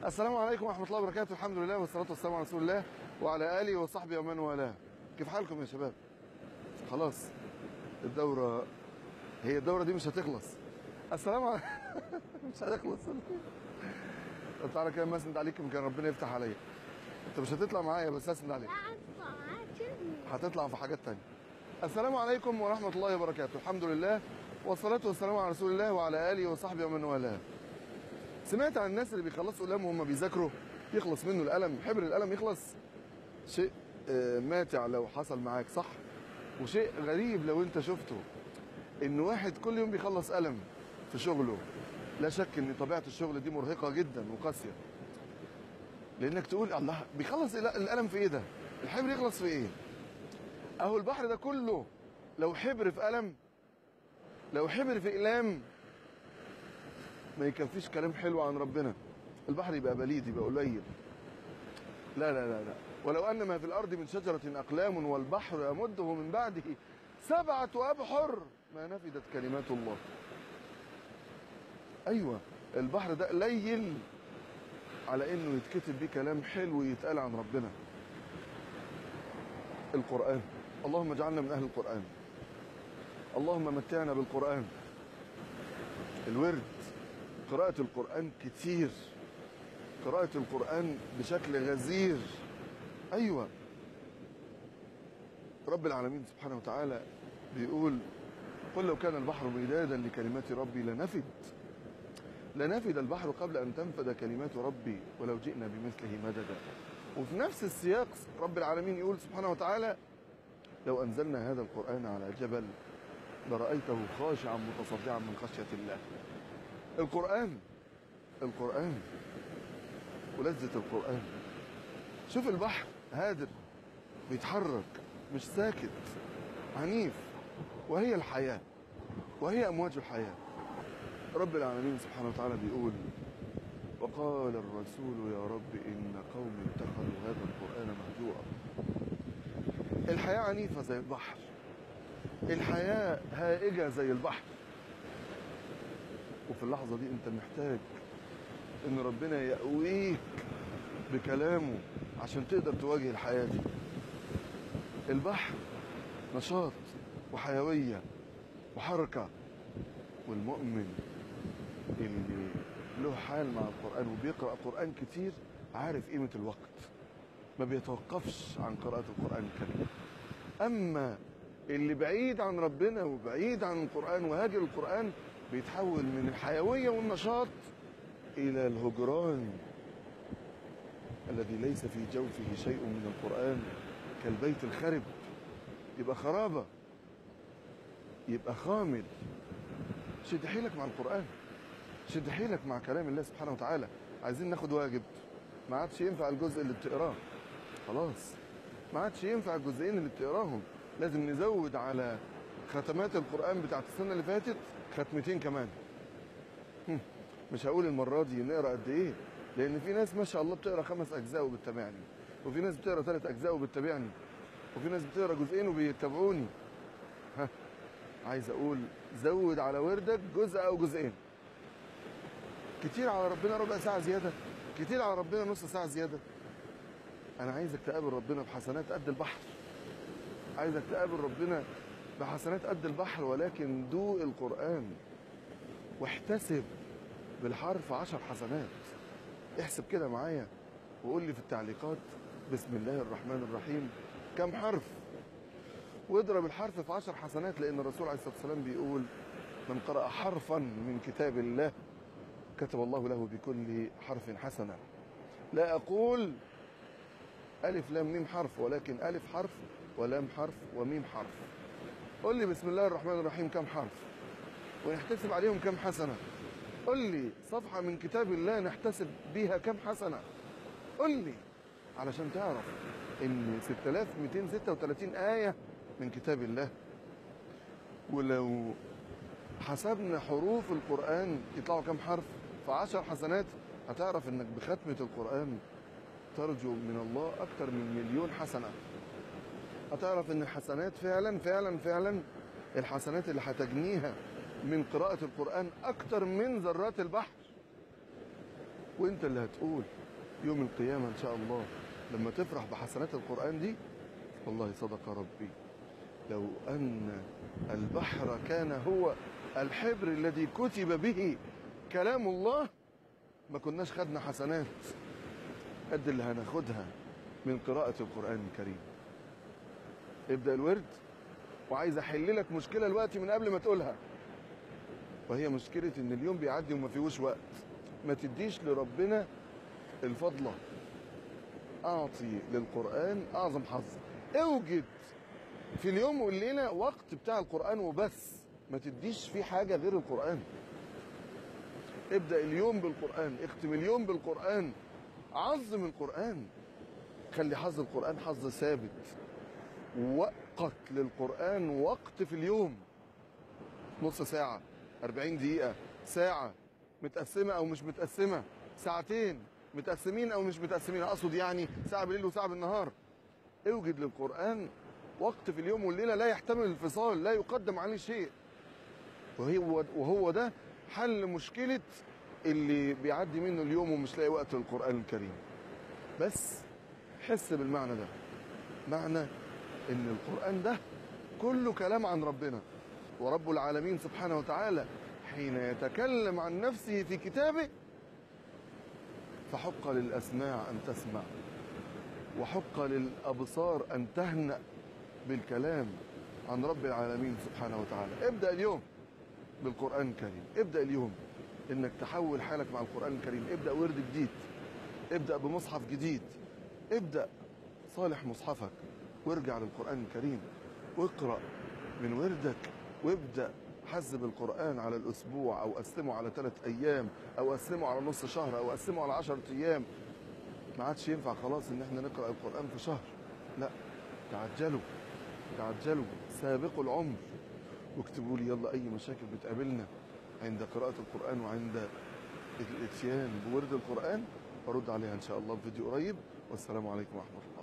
السلام عليكم ورحمة الله وبركاته الحمد لله والصلاة والسلام على رسول الله وعلى آله وصحبه ومن والاه كيف حالكم يا شباب خلاص الدورة هي الدورة دي مش هتخلص السلام عليكم مش هتخلص طب تعالى كده ما اسند عليك يمكن ربنا يفتح عليا انت مش هتطلع معايا بس اسند عليك هتطلع في حاجات تانية السلام عليكم ورحمة الله وبركاته الحمد لله والصلاة والسلام على رسول الله وعلى آله وصحبه ومن والاه سمعت عن الناس اللي بيخلصوا قلم وهم بيذاكروا يخلص منه القلم حبر القلم يخلص شيء آه، ماتع لو حصل معاك صح وشيء غريب لو انت شفته ان واحد كل يوم بيخلص قلم في شغله لا شك ان طبيعه الشغل دي مرهقه جدا وقاسيه لانك تقول الله بيخلص الق- القلم في ايه ده الحبر يخلص في ايه اهو البحر ده كله لو حبر في قلم لو حبر في اقلام ما يكفيش كلام حلو عن ربنا البحر يبقى بليد يبقى قليل لا لا لا لا ولو ان ما في الارض من شجره اقلام والبحر يمده من بعده سبعه ابحر ما نفدت كلمات الله ايوه البحر ده قليل على انه يتكتب بيه كلام حلو يتقال عن ربنا القران اللهم اجعلنا من اهل القران اللهم متعنا بالقران الورد قراءة القرآن كتير قراءة القرآن بشكل غزير أيوة رب العالمين سبحانه وتعالى بيقول قل لو كان البحر مدادا لكلمات ربي لنفد لنفد البحر قبل أن تنفد كلمات ربي ولو جئنا بمثله مددا وفي نفس السياق رب العالمين يقول سبحانه وتعالى لو أنزلنا هذا القرآن على جبل لرأيته خاشعا متصدعا من خشية الله القرآن القرآن ولذة القرآن شوف البحر هادر بيتحرك مش ساكت عنيف وهي الحياة وهي أمواج الحياة رب العالمين سبحانه وتعالى بيقول وقال الرسول يا رب إن قومي اتخذوا هذا القرآن مهجورا الحياة عنيفة زي البحر الحياة هائجة زي البحر وفي اللحظة دي انت محتاج ان ربنا يقويك بكلامه عشان تقدر تواجه الحياة دي البحر نشاط وحيوية وحركة والمؤمن اللي له حال مع القرآن وبيقرأ قرآن كتير عارف قيمة الوقت ما بيتوقفش عن قراءة القرآن الكريم أما اللي بعيد عن ربنا وبعيد عن القرآن وهاجر القرآن بيتحول من الحيوية والنشاط إلى الهجران الذي ليس في جوفه شيء من القرآن كالبيت الخرب يبقى خرابة يبقى خامل شد حيلك مع القرآن شد حيلك مع كلام الله سبحانه وتعالى عايزين ناخد واجب ما عادش ينفع الجزء اللي بتقراه خلاص ما عادش ينفع الجزئين اللي بتقراهم لازم نزود على ختمات القرآن بتاعت السنة اللي فاتت ختمتين كمان هم، مش هقول المرة دي نقرا قد ايه لأن في ناس ما شاء الله بتقرا خمس أجزاء وبتتابعني وفي ناس بتقرا ثلاث أجزاء وبتتابعني وفي ناس بتقرا جزئين وبيتابعوني ها عايز أقول زود على وردك جزء أو جزئين كتير على ربنا ربع ساعة زيادة كتير على ربنا نص ساعة زيادة أنا عايزك تقابل ربنا بحسنات قد البحر عايزك تقابل ربنا بحسنات قد البحر ولكن دوق القرآن واحتسب بالحرف عشر حسنات احسب كده معايا وقول لي في التعليقات بسم الله الرحمن الرحيم كم حرف واضرب الحرف في عشر حسنات لأن الرسول عليه الصلاة والسلام بيقول من قرأ حرفا من كتاب الله كتب الله له بكل حرف حسنة لا أقول ألف لام ميم حرف ولكن ألف حرف ولام حرف وميم حرف قول لي بسم الله الرحمن الرحيم كم حرف ونحتسب عليهم كم حسنة قول لي صفحة من كتاب الله نحتسب بيها كم حسنة قول لي علشان تعرف ان 6236 آية من كتاب الله ولو حسبنا حروف القرآن يطلعوا كم حرف في عشر حسنات هتعرف انك بختمة القرآن ترجو من الله اكتر من مليون حسنة هتعرف ان الحسنات فعلا فعلا فعلا الحسنات اللي هتجنيها من قراءة القرآن اكتر من ذرات البحر وانت اللي هتقول يوم القيامة ان شاء الله لما تفرح بحسنات القرآن دي والله صدق ربي لو أن البحر كان هو الحبر الذي كتب به كلام الله ما كناش خدنا حسنات قد اللي هناخدها من قراءة القرآن الكريم ابدأ الورد وعايز احل لك مشكلة دلوقتي من قبل ما تقولها وهي مشكلة ان اليوم بيعدي وما فيهوش وقت ما تديش لربنا الفضلة اعطي للقرآن اعظم حظ اوجد في اليوم والليلة وقت بتاع القرآن وبس ما تديش فيه حاجة غير القرآن ابدأ اليوم بالقرآن اختم اليوم بالقرآن عظم القرآن خلي حظ القرآن حظ ثابت وقت للقرآن وقت في اليوم نص ساعة 40 دقيقة ساعة متقسمة أو مش متقسمة ساعتين متقسمين أو مش متقسمين أقصد يعني ساعة بالليل وساعة بالنهار اوجد للقرآن وقت في اليوم والليلة لا يحتمل الفصال لا يقدم عليه شيء وهو وهو ده حل مشكلة اللي بيعدي منه اليوم ومش لاقي وقت للقرآن الكريم بس حس بالمعنى ده معنى ان القرآن ده كله كلام عن ربنا ورب العالمين سبحانه وتعالى حين يتكلم عن نفسه في كتابه فحق للأسماع أن تسمع وحق للأبصار أن تهنأ بالكلام عن رب العالمين سبحانه وتعالى ابدأ اليوم بالقرآن الكريم ابدأ اليوم انك تحول حالك مع القرآن الكريم ابدأ ورد جديد ابدأ بمصحف جديد ابدأ صالح مصحفك وارجع للقرآن الكريم واقرأ من وردك وابدأ حزب القرآن على الأسبوع أو قسمه على ثلاث أيام أو قسمه على نص شهر أو قسمه على عشرة أيام ما عادش ينفع خلاص إن احنا نقرأ القرآن في شهر لا تعجلوا تعجلوا سابقوا العمر واكتبوا لي يلا أي مشاكل بتقابلنا عند قراءة القرآن وعند الاتيان بورد القرآن أرد عليها إن شاء الله في فيديو قريب والسلام عليكم ورحمة الله